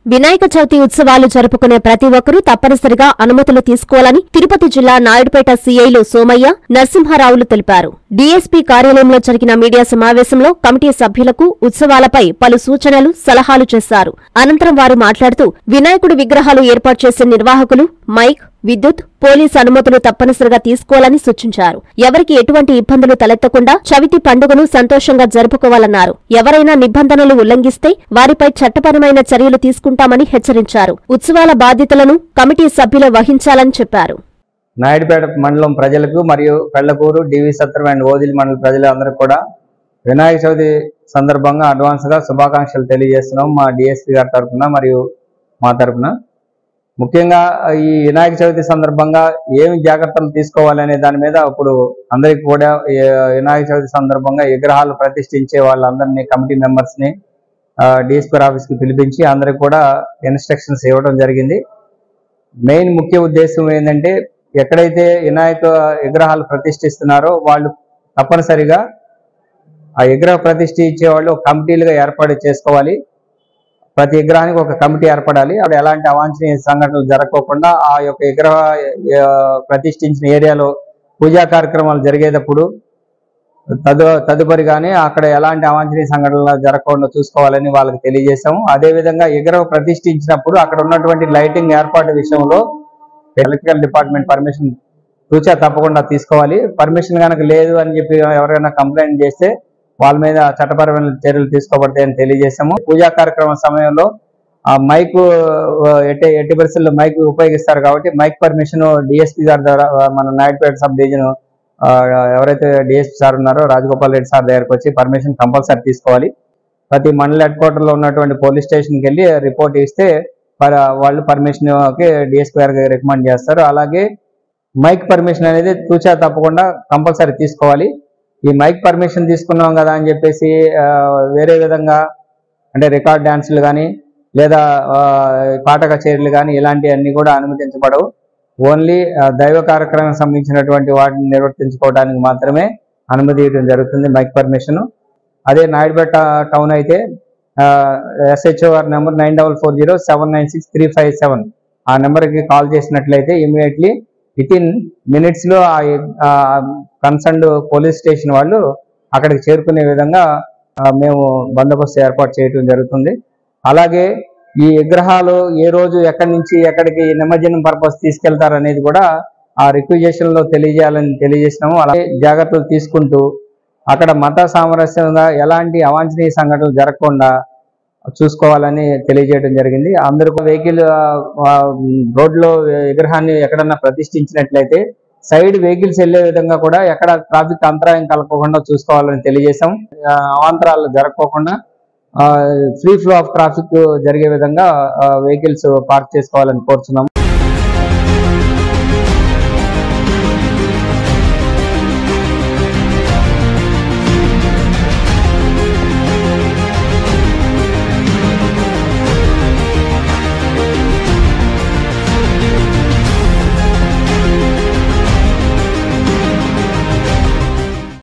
వినాయక చవితి ఉత్సవాలు జరుపుకునే ప్రతి ఒక్కరూ తప్పనిసరిగా అనుమతులు తీసుకోవాలని తిరుపతి జిల్లా నాయుడుపేట సీఐలు సోమయ్య నరసింహారావులు తెలిపారు డీఎస్పీ కార్యాలయంలో జరిగిన మీడియా సమావేశంలో కమిటీ సభ్యులకు ఉత్సవాలపై పలు సూచనలు సలహాలు చేశారు అనంతరం వారు మాట్లాడుతూ వినాయకుడి విగ్రహాలు ఏర్పాటు చేసే నిర్వాహకులు మైక్ విద్యుత్ పోలీసు అనుమతులు తప్పనిసరిగా తీసుకోవాలని సూచించారు ఎవరికి ఎటువంటి ఇబ్బందులు తలెత్తకుండా చవితి పండుగను సంతోషంగా జరుపుకోవాలన్నారు ఎవరైనా నిబంధనలు ఉల్లంఘిస్తే వారిపై చట్టపరమైన చర్యలు తీసుకుంటామని హెచ్చరించారు ఉత్సవాల బాధ్యతలను కమిటీ సభ్యులు వహించాలని చెప్పారు నాయుడుపేట మండలం ప్రజలకు మరియు పెళ్లకూరు డివి సత్రం అండ్ ఓదిలి మండల ప్రజలందరికీ కూడా వినాయక చవితి సందర్భంగా అడ్వాన్స్ గా శుభాకాంక్షలు తెలియజేస్తున్నాం మా డిఎస్పీ గారి తరఫున మరియు మా తరఫున ముఖ్యంగా ఈ వినాయక చవితి సందర్భంగా ఏమి జాగ్రత్తలు తీసుకోవాలనే దాని మీద ఇప్పుడు అందరికీ కూడా ఈ వినాయక చవితి సందర్భంగా విగ్రహాలు ప్రతిష్ఠించే వాళ్ళందరినీ కమిటీ మెంబర్స్ ని డిఎస్పీ ఆఫీస్ కి పిలిపించి అందరికి కూడా ఇన్స్ట్రక్షన్స్ ఇవ్వడం జరిగింది మెయిన్ ముఖ్య ఉద్దేశం ఏంటంటే ఎక్కడైతే వినాయక విగ్రహాలు ప్రతిష్ఠిస్తున్నారో వాళ్ళు తప్పనిసరిగా ఆ విగ్రహ ప్రతిష్ఠ ఇచ్చే వాళ్ళు ఒక కమిటీలుగా ఏర్పాటు చేసుకోవాలి ప్రతి విగ్రహానికి ఒక కమిటీ ఏర్పడాలి అక్కడ ఎలాంటి అవాంఛనీయ సంఘటనలు జరగకోకుండా ఆ యొక్క విగ్రహ ఆ, ప్రతిష్ఠించిన ఏరియాలో పూజా కార్యక్రమాలు జరిగేటప్పుడు తదు తదుపరి కానీ అక్కడ ఎలాంటి అవాంఛనీయ సంఘటనలు జరగకుండా చూసుకోవాలని వాళ్ళకి తెలియజేశాము అదేవిధంగా విగ్రహం ప్రతిష్ఠించినప్పుడు అక్కడ ఉన్నటువంటి లైటింగ్ ఏర్పాటు విషయంలో ఎలక్ట్రికల్ డిపార్ట్మెంట్ పర్మిషన్ తూచా తప్పకుండా తీసుకోవాలి పర్మిషన్ కనుక లేదు అని చెప్పి ఎవరైనా కంప్లైంట్ చేస్తే వాళ్ళ మీద చట్టపరమైన చర్యలు తీసుకోబడతాయని తెలియజేశాము పూజా కార్యక్రమం సమయంలో ఆ మైక్ ఎట్టి ఎట్టి పరిస్థితుల్లో మైక్ ఉపయోగిస్తారు కాబట్టి మైక్ పర్మిషన్ డిఎస్పీ గారి ద్వారా ఆ, మన నాయుడుపేట సబ్ డివిజన్ ఆ, ఎవరైతే డిఎస్పీ సార్ ఉన్నారో రాజగోపాల్ రెడ్డి సార్ దగ్గరకు వచ్చి పర్మిషన్ కంపల్సరీ తీసుకోవాలి ప్రతి మండల హెడ్ క్వార్టర్ లో ఉన్నటువంటి పోలీస్ స్టేషన్కి వెళ్ళి రిపోర్ట్ ఇస్తే పర- వాళ్ళు పర్మిషన్ కి డిఎస్పీ గారికి రికమెండ్ చేస్తారు అలాగే మైక్ పర్మిషన్ అనేది తూచా తప్పకుండా కంపల్సరీ తీసుకోవాలి ఈ మైక్ పర్మిషన్ తీసుకున్నాం కదా అని చెప్పేసి ఆ, వేరే విధంగా అంటే రికార్డ్ డాన్సులు కానీ లేదా ఆ, పాట కచేరీలు కానీ ఇలాంటివన్నీ కూడా అనుమతించబడవు ఓన్లీ ఆ, దైవ కార్యక్రమానికి సంబంధించినటువంటి వాటిని నిర్వర్తించుకోవడానికి మాత్రమే అనుమతి ఇవ్వడం జరుగుతుంది మైక్ పర్మిషన్ అదే నాయుడుపేట టౌన్ అయితే ఎస్హెచ్ఓఆర్ number nine double four zero seven nine six three five seven ఆ నెంబర్కి కాల్ చేసినట్లయితే ఇమీడియట్లీ విత్ ఇన్ మినిట్స్ లో ఆ కన్సర్న్డ్ పోలీస్ స్టేషన్ వాళ్ళు అక్కడికి చేరుకునే విధంగా ఆ, మేము బందోబస్తు ఏర్పాటు చేయడం జరుగుతుంది అలాగే ఈ విగ్రహాలు ఏ రోజు ఎక్కడి నుంచి ఎక్కడికి నిమజ్జనం పర్పస్ తీసుకెళ్తారు అనేది కూడా ఆ రిక్విజేషన్ లో తెలియజేయాలని తెలియజేసినాము అలాగే జాగ్రత్తలు తీసుకుంటూ అక్కడ మత సామరస్యంగా ఎలాంటి అవాంఛనీయ సంఘటనలు జరగకుండా చూసుకోవాలని తెలియజేయడం జరిగింది అందరూ వెహికల్ రోడ్లో విగ్రహాన్ని ఎక్కడన్నా ప్రతిష్ఠించినట్లయితే సైడ్ వెహికల్స్ వెళ్లే విధంగా కూడా ఎక్కడ ట్రాఫిక్ అంతరాయం కలగకుండా చూసుకోవాలని తెలియజేశాం ఆ, అవాంతరాలు జరగకోకుండా ఫ్రీ ఫ్లో ఆఫ్ ట్రాఫిక్ జరిగే విధంగా వెహికల్స్ పార్క్ చేసుకోవాలని కోరుతున్నాం